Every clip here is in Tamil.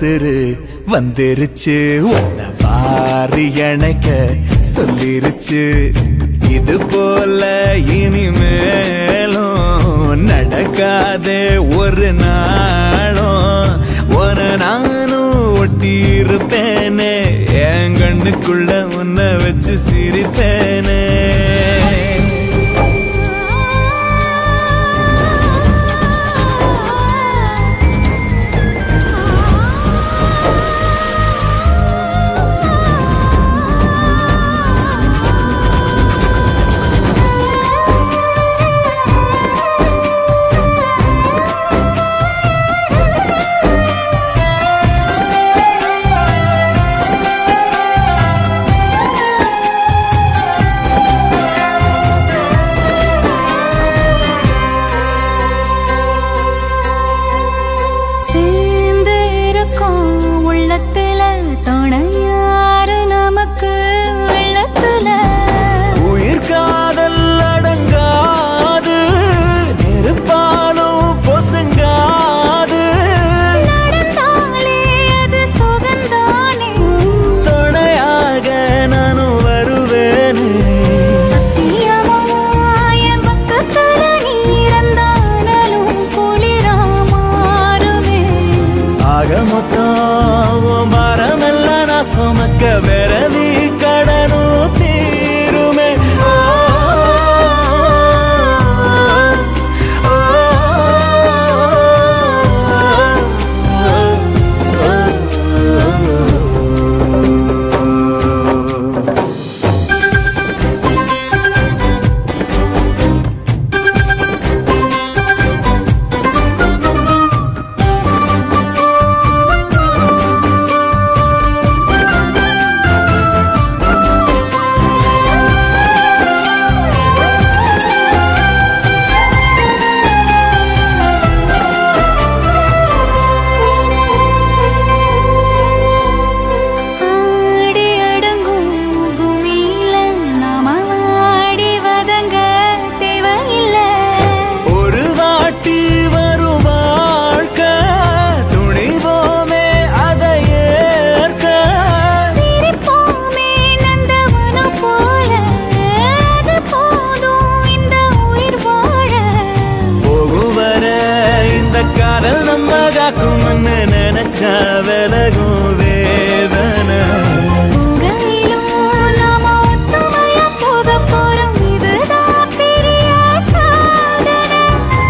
உசுறு வந்துருச்சு உன்னை வாரி அணைக்க சொல்லிருச்சு இது போல இனிமேலும் நடக்காதே ஒரு நாளும் ஒரு நானும் ஒட்டி இருப்பேனே என் கண்ணுக்குள்ள உன்னை வச்சு சிரிப்பேனே சேர்ந்து இருக்கும் உள்ளத்துல துணையாரு நமக்கு உள்ளத்துல உயிர் காதல் அடங்காது நெருப்பாலும் பொசுங்காது நடந்தாலே அது சுகந்தானே துணையாக நானும் வருவேனே சத்தியமா என் பக்கத்துல நீ இருந்தாலும் குளிரா மாறுவேன் ஆக மொத்தம் உன் மரமெல்லாம் நான் சுமக்க விரதி கடனும் தீருமே ஓ, ஓ, ஓ, ஓ. ஆடி அடங்கும் பூமியில நாம ஆடி வதங்க தேவையில்லை ஒரு வாட்டி வரும் வாழ்க்கை துணிவோமே அதை ஏற்க சிரிப்போமே நந்தவனம் போல அது போதும் இந்த உயிர் வாழ போகும் வர இந்த காதல் நம்ம காக்கும்னு நினைச்சா விலகும் வேதனை உகையிலும் நாம ஒத்துமையா போக போறோம் இதுதான் பெரிய சாதனை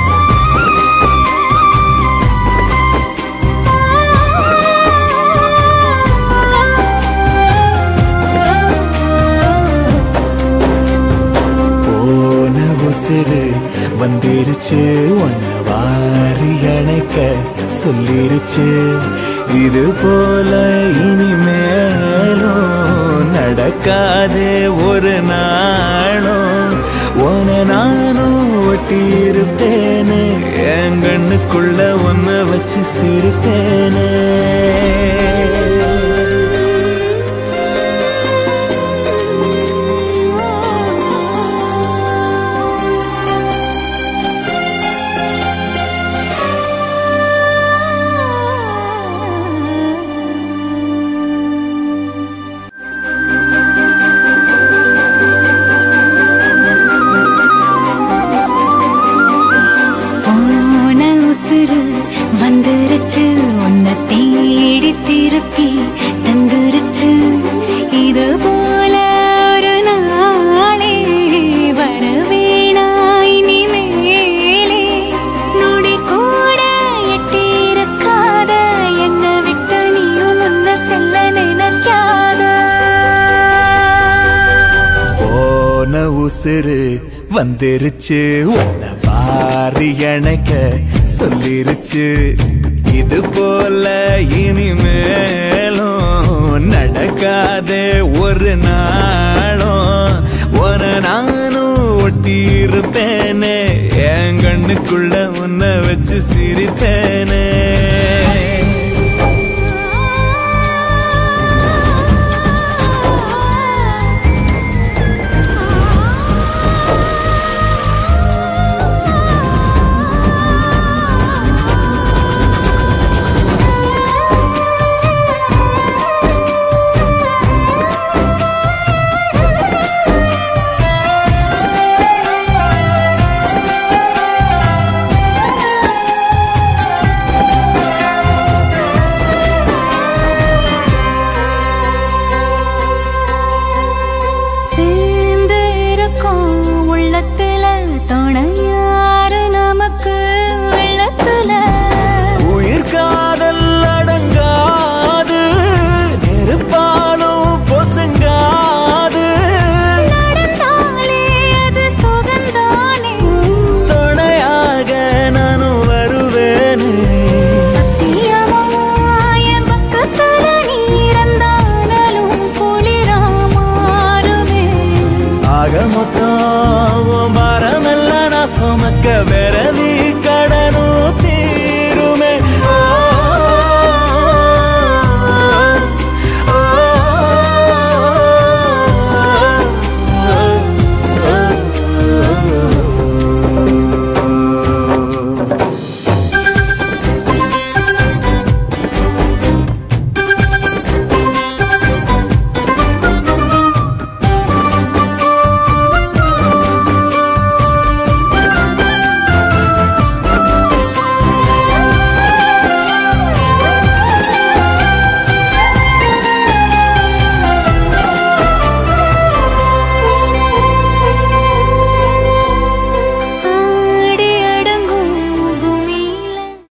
போன உசிறு வந்துருச்சு உன்னை வாரி அணைக்க சொல்லிருச்சு இது போல இனிமேலும் நடக்காதே ஒரு நாளும் உன நானும் ஒட்டி இருப்பேனே என் கண்ணுக்குள்ள உன்னை வச்சு சிரிப்பேனே போன உசுறு வந்துருச்சு உன்னை தேடி திருப்பி தந்துருச்சு இது போல ஒரு நாளே வர வேணாய் நீ மேலே நொடி கூட எட்டி இருக்காத என்னை விட்டு நீயும் முன்ன செல்ல நினைக்காத போன உசுறு வந்துருச்சு உன்னை வாரி அணைக்க சொல்லிருச்சு இது போல இனிமேலும் நடக்காதே ஒரு நாளும் ஒரு நானும் ஒட்டி இருப்பேனே என் கண்ணுக்குள்ள உன்னை வச்சு சிரிப்பேனே